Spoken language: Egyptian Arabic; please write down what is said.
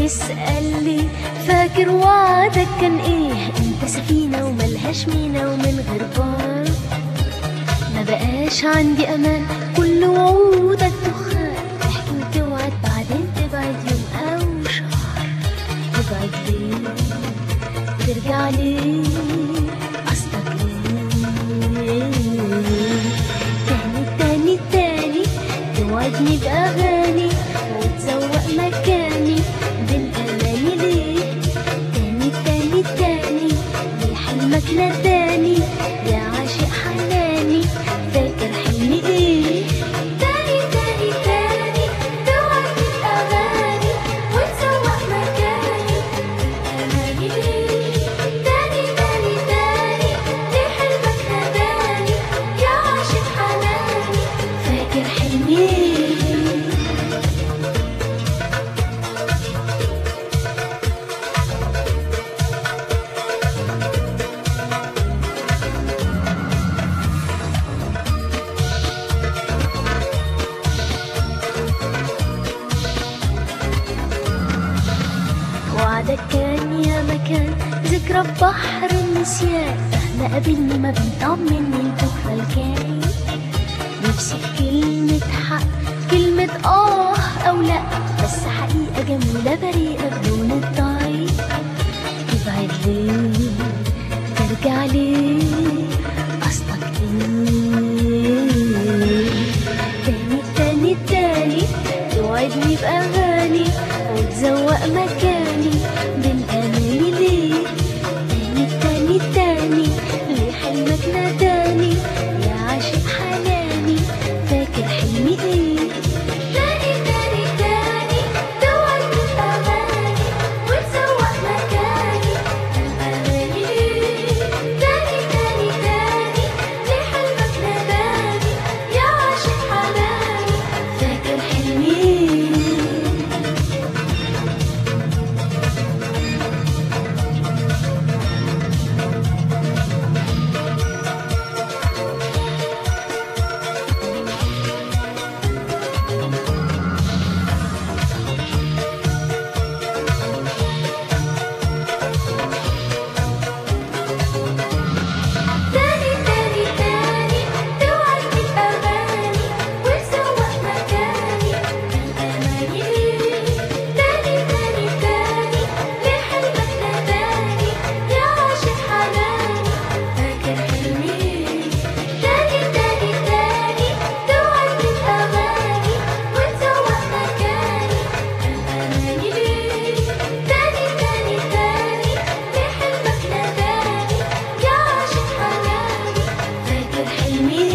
تسأل لي فاكر وعدك كان ايه انت سفينة وملهاش مينا ومن غير بار ما بقاش عندي امان كل وعودك دخان تحكي وتوعد بعدين تبعد يوم او شهر تبعد ليه ترجع ليه قصدك ليه تاني تاني تاني توعدني بأغاني وتزوق مكاني بالأماني ليه تاني تاني تاني ليه حلمك نداني يا عاشق حناني فاكر حلمي ايه تاني تاني تاني توعدني بأغاني وتزوق مكاني بالأماني ليه تاني تاني تاني ليه حلمك نداني يا عاشق حناني فاكر حلمي ايه وعدك كان يا مكان ذكرى بحر النسيان مهما قابلني ما بنطمني انت فالكان نفسي في كلمة حق كلمة اه او لا بس حقيقة جميلة بريئة بدون الضعيف تبعد ليه ترجع ليه قصدك ايه تاني تاني تاني توعدني بأغاني وتزوق مكاني بالأماني ليه تاني تاني تاني ليه حلمك ناداني يا عاشق حناني فاكر حلمي ايه تاني تاني تاني توعدني بأغاني وتزوق مكاني بالأماني ليه تاني تاني تاني ليه حلمك ناداني يا عاشق حناني فاكر حلمي ايه تاني تاني تاني توعدني بأغاني وتزوق مكاني بالأماني ليه تاني تاني تاني ليه حلمك ناداني يا عاشق حناني فاكر حلمي تاني تاني تاني توعدني بأغاني وتزوق مكاني بالأماني ليه تاني تاني تاني ليه حلمك ناداني يا عاشق حناني فاكر حلمي